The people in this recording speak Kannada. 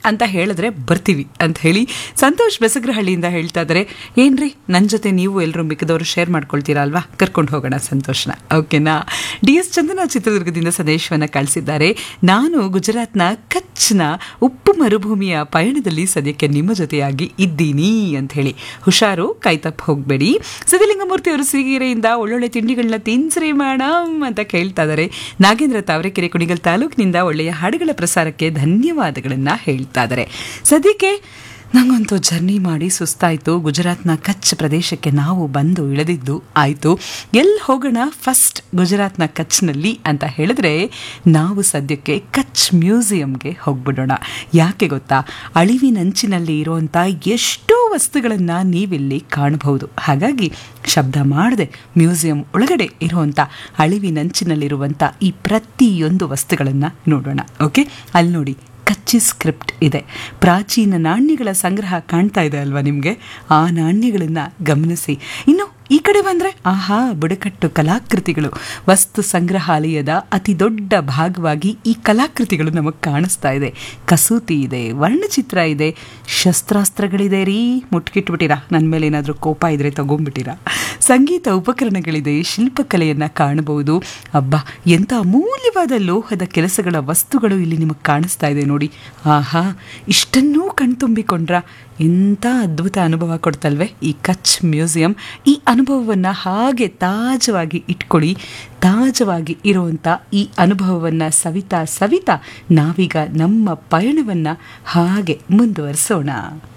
ಅಂತ ಹೇಳಿದ್ರೆ ಬರ್ತೀವಿ ಅಂತ ಹೇಳಿ ಸಂತೋಷ್ ಬೆಸಗ್ರಹಳ್ಳಿಯಿಂದ ಹೇಳ್ತಾ ಇದ್ದಾರೆ ಏನ್ರಿ ನನ್ನ ಜೊತೆ ನೀವು ಎಲ್ಲರೂ ಮಿಕ್ಕದವರು ಶೇರ್ ಮಾಡ್ಕೊಳ್ತೀರಾ ಅಲ್ವಾ ಕರ್ಕೊಂಡು ಹೋಗೋಣ ಸಂತೋಷನ ಓಕೆನಾ ಡಿ ಎಸ್ ಚಂದನ ಚಿತ್ರದುರ್ಗದಿಂದ ಸಂದೇಶವನ್ನು ಕಳಿಸಿದ್ದಾರೆ ನಾನು ಗುಜರಾತ್ನ ಕಚ್ನ ಉಪ್ಪು ಮರುಭೂಮಿಯ ಪಯಣದಲ್ಲಿ ಸದ್ಯಕ್ಕೆ ನಿಮ್ಮ ಜೊತೆಯಾಗಿ ಇದ್ದೀನಿ ಅಂತ ಹೇಳಿ ಹುಷಾರು ಕೈ ತಪ್ಪು ಹೋಗಬೇಡಿ ಸಿದ್ದಲಿಂಗಮೂರ್ತಿ ಅವರು ಸಿರಿಗೆರೆಯಿಂದ ಒಳ್ಳೊಳ್ಳೆ ತಿಂಡಿಗಳನ್ನ ತಿನ್ಸ್ರಿ ಮೇಡಮ್ ಅಂತ ಕೇಳ್ತಾ ಇದ್ದಾರೆ ನಾಗೇಂದ್ರ ತಾವರೆಕೆರೆ ಕುಣಿಗಲ್ ತಾಲೂಕಿನಿಂದ ಒಳ್ಳೆಯ ಹಾಡುಗಳ ಪ್ರಸಾರಕ್ಕೆ ಧನ್ಯವಾದಗಳನ್ನು ಹೇಳ್ತಾ ಇದ್ದಾರೆ ಸದ್ಯಕ್ಕೆ ನಂಗಂತೂ ಜರ್ನಿ ಮಾಡಿ ಸುಸ್ತಾಯಿತು ಗುಜರಾತ್ನ ಕಚ್ ಪ್ರದೇಶಕ್ಕೆ ನಾವು ಬಂದು ಇಳಿದಿದ್ದು ಆಯಿತು ಎಲ್ಲಿ ಹೋಗೋಣ ಫಸ್ಟ್ ಗುಜರಾತ್ನ ಕಚ್ನಲ್ಲಿ ಅಂತ ಹೇಳಿದ್ರೆ ನಾವು ಸದ್ಯಕ್ಕೆ ಕಚ್ ಮ್ಯೂಸಿಯಂಗೆ ಹೋಗ್ಬಿಡೋಣ ಯಾಕೆ ಗೊತ್ತಾ ಅಳಿವಿನಂಚಿನಲ್ಲಿ ಇರುವಂಥ ಎಷ್ಟೋ ವಸ್ತುಗಳನ್ನು ನೀವಿಲ್ಲಿ ಕಾಣಬಹುದು ಹಾಗಾಗಿ ಶಬ್ದ ಮಾಡದೆ ಮ್ಯೂಸಿಯಂ ಒಳಗಡೆ ಇರುವಂಥ ಅಳಿವಿನಂಚಿನಲ್ಲಿರುವಂಥ ಈ ಪ್ರತಿಯೊಂದು ವಸ್ತುಗಳನ್ನು ನೋಡೋಣ ಓಕೆ ಅಲ್ಲಿ ನೋಡಿ ಕಚ್ಚಿ ಸ್ಕ್ರಿಪ್ಟ್ ಇದೆ ಪ್ರಾಚೀನ ನಾಣ್ಯಗಳ ಸಂಗ್ರಹ ಕಾಣ್ತಾ ಇದೆ ಅಲ್ವಾ ನಿಮಗೆ ಆ ನಾಣ್ಯಗಳನ್ನು ಗಮನಿಸಿ ಇನ್ನು ಈ ಕಡೆ ಬಂದರೆ ಆಹಾ ಬುಡಕಟ್ಟು ಕಲಾಕೃತಿಗಳು ವಸ್ತು ಸಂಗ್ರಹಾಲಯದ ಅತಿ ದೊಡ್ಡ ಭಾಗವಾಗಿ ಈ ಕಲಾಕೃತಿಗಳು ನಮಗೆ ಕಾಣಿಸ್ತಾ ಇದೆ ಕಸೂತಿ ಇದೆ ವರ್ಣಚಿತ್ರ ಇದೆ ಶಸ್ತ್ರಾಸ್ತ್ರಗಳಿದೆ ರೀ ಮುಟ್ಕಿಟ್ಬಿಟ್ಟಿರಾ ನನ್ನ ಮೇಲೆ ಏನಾದರೂ ಕೋಪ ಇದ್ರೆ ತಗೊಂಡ್ಬಿಟ್ಟಿರಾ ಸಂಗೀತ ಉಪಕರಣಗಳಿದೆ ಶಿಲ್ಪಕಲೆಯನ್ನು ಕಾಣಬಹುದು ಅಬ್ಬಾ ಎಂಥ ಅಮೂಲ್ಯವಾದ ಲೋಹದ ಕೆಲಸಗಳ ವಸ್ತುಗಳು ಇಲ್ಲಿ ನಿಮಗೆ ಕಾಣಿಸ್ತಾ ಇದೆ ನೋಡಿ ಆಹಾ ಇಷ್ಟನ್ನೂ ಕಣ್ತುಂಬಿಕೊಂಡ್ರ ಎಂಥ ಅದ್ಭುತ ಅನುಭವ ಕೊಡ್ತಲ್ವೇ ಈ ಕಚ್ ಮ್ಯೂಸಿಯಂ ಈ ಅನುಭವವನ್ನು ಹಾಗೆ ತಾಜವಾಗಿ ಇಟ್ಕೊಳ್ಳಿ ತಾಜವಾಗಿ ಇರುವಂಥ ಈ ಅನುಭವವನ್ನು ಸವಿತಾ ಸವಿತಾ ನಾವೀಗ ನಮ್ಮ ಪಯಣವನ್ನು ಹಾಗೆ ಮುಂದುವರಿಸೋಣ